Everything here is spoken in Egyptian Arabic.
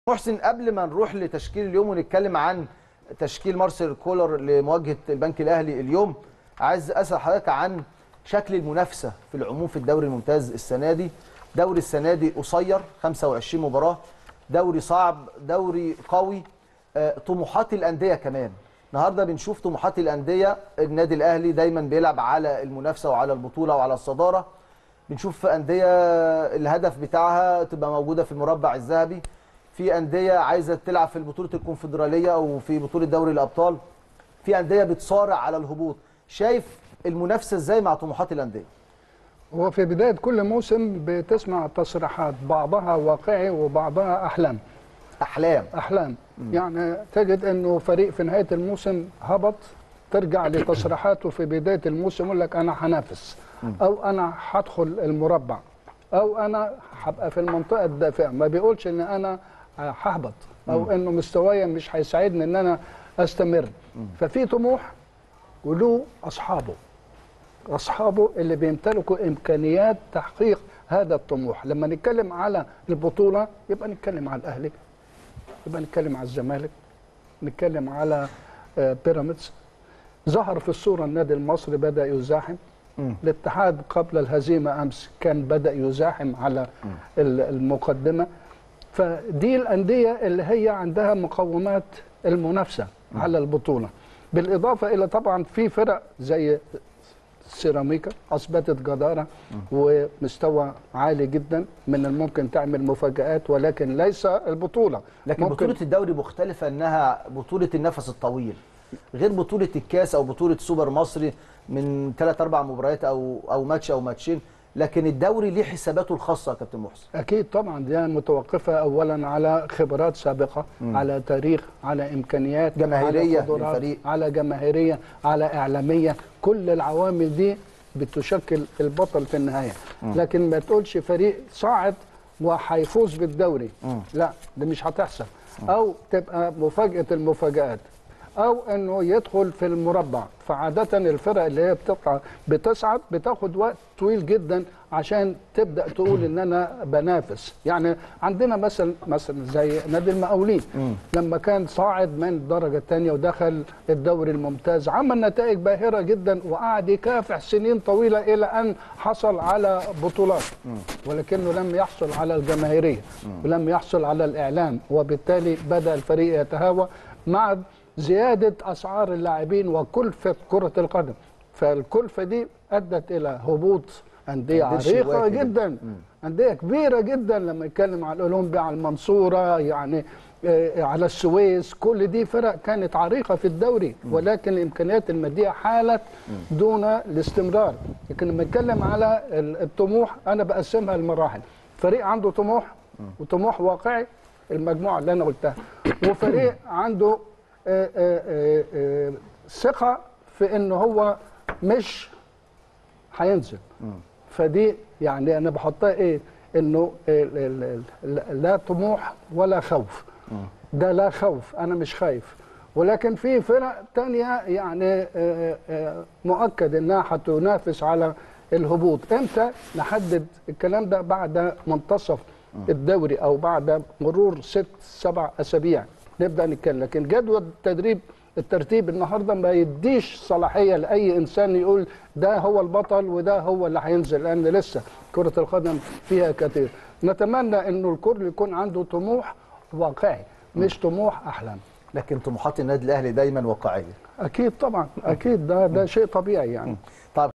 محسن قبل ما نروح لتشكيل اليوم ونتكلم عن تشكيل مارسيل كولر لمواجهه البنك الاهلي اليوم عايز اسال حضرتك عن شكل المنافسه في العموم في الدوري الممتاز السنه دي دوري السنه دي قصير 25 مباراه دوري صعب دوري قوي آه، طموحات الانديه كمان النهارده بنشوف طموحات الانديه النادي الاهلي دايما بيلعب على المنافسه وعلى البطوله وعلى الصداره بنشوف انديه الهدف بتاعها تبقى موجوده في المربع الذهبي في انديه عايزه تلعب في بطوله الكونفدراليه او في بطوله دوري الابطال في انديه بتصارع على الهبوط شايف المنافسه ازاي مع طموحات الانديه هو في بداية كل موسم بتسمع تصريحات بعضها واقعي وبعضها أحلام احلام أحلام يعني تجد أنه فريق في نهاية الموسم هبط ترجع لتصريحاته في بداية الموسم يقول لك أنا هنافس أو أنا هدخل المربع أو أنا هبقى في المنطقة الدافئة ما بيقولش إن أنا ههبط أو إنه مستوايا مش هيساعدني إن أنا أستمر ففي طموح وله أصحابه اصحابه اللي بيمتلكوا امكانيات تحقيق هذا الطموح لما نتكلم على البطوله يبقى نتكلم على الاهلي يبقى نتكلم على الزمالك نتكلم على آه، بيراميدز ظهر في الصوره النادي المصري بدا يزاحم مم. الاتحاد قبل الهزيمه امس كان بدا يزاحم على ال- المقدمه فدي الانديه اللي هي عندها مقومات المنافسه على البطوله بالاضافه الى طبعا في فرق زي سيراميكا اثبتت جداره ومستوى عالي جدا من الممكن تعمل مفاجات ولكن ليس البطوله لكن ممكن بطوله الدوري مختلفه انها بطوله النفس الطويل غير بطوله الكاس او بطوله سوبر مصري من ثلاث اربع مباريات او او ماتش او ماتشين لكن الدوري ليه حساباته الخاصه يا كابتن محسن اكيد طبعا دي متوقفه اولا على خبرات سابقه مم. على تاريخ على امكانيات جماهيرية على قدرات، للفريق. على جماهيريه على اعلاميه كل العوامل دي بتشكل البطل في النهايه لكن ما تقولش فريق صاعد وهيفوز بالدوري مم. لا ده مش هتحصل او تبقى مفاجاه المفاجات او انه يدخل في المربع فعاده الفرق اللي هي بتطلع بتصعد بتاخد وقت طويل جدا عشان تبدا تقول ان انا بنافس يعني عندنا مثلا مثلا زي نادي المقاولين مم. لما كان صاعد من الدرجه الثانيه ودخل الدوري الممتاز عمل نتائج باهره جدا وقعد يكافح سنين طويله الى ان حصل على بطولات ولكنه لم يحصل على الجماهيريه ولم يحصل على الاعلام وبالتالي بدا الفريق يتهاوى مع زياده اسعار اللاعبين وكلفه كره القدم فالكلفه دي ادت الى هبوط انديه أندية عريقه شواكة جدا. جدا انديه كبيره جدا لما يتكلم على الاولمبي على المنصوره يعني آه، على السويس كل دي فرق كانت عريقه في الدوري ولكن الامكانيات الماديه حالت دون الاستمرار لكن لما نتكلم على ال- الطموح انا بقسمها لمراحل فريق عنده طموح وطموح واقعي المجموعه اللي انا قلتها وفريق عنده آه، آه، آه، آه، ثقه في ان هو مش هينزل فدي يعني انا بحطها ايه انه ال- ال- ال- لا طموح ولا خوف ده لا خوف انا مش خايف ولكن في فرق تانية يعني آه، آه، مؤكد انها هتنافس على الهبوط امتى نحدد الكلام ده بعد منتصف الدوري او بعد مرور ست سبع اسابيع نبدا نتكلم لكن جدول التدريب الترتيب النهارده ما يديش صلاحيه لاي انسان يقول ده هو البطل وده هو اللي هينزل لان لسه كره القدم فيها كثير نتمنى انه الكل يكون عنده طموح واقعي مش طموح احلام لكن طموحات النادي الاهلي دايما واقعيه اكيد طبعا اكيد ده ده شيء طبيعي يعني طب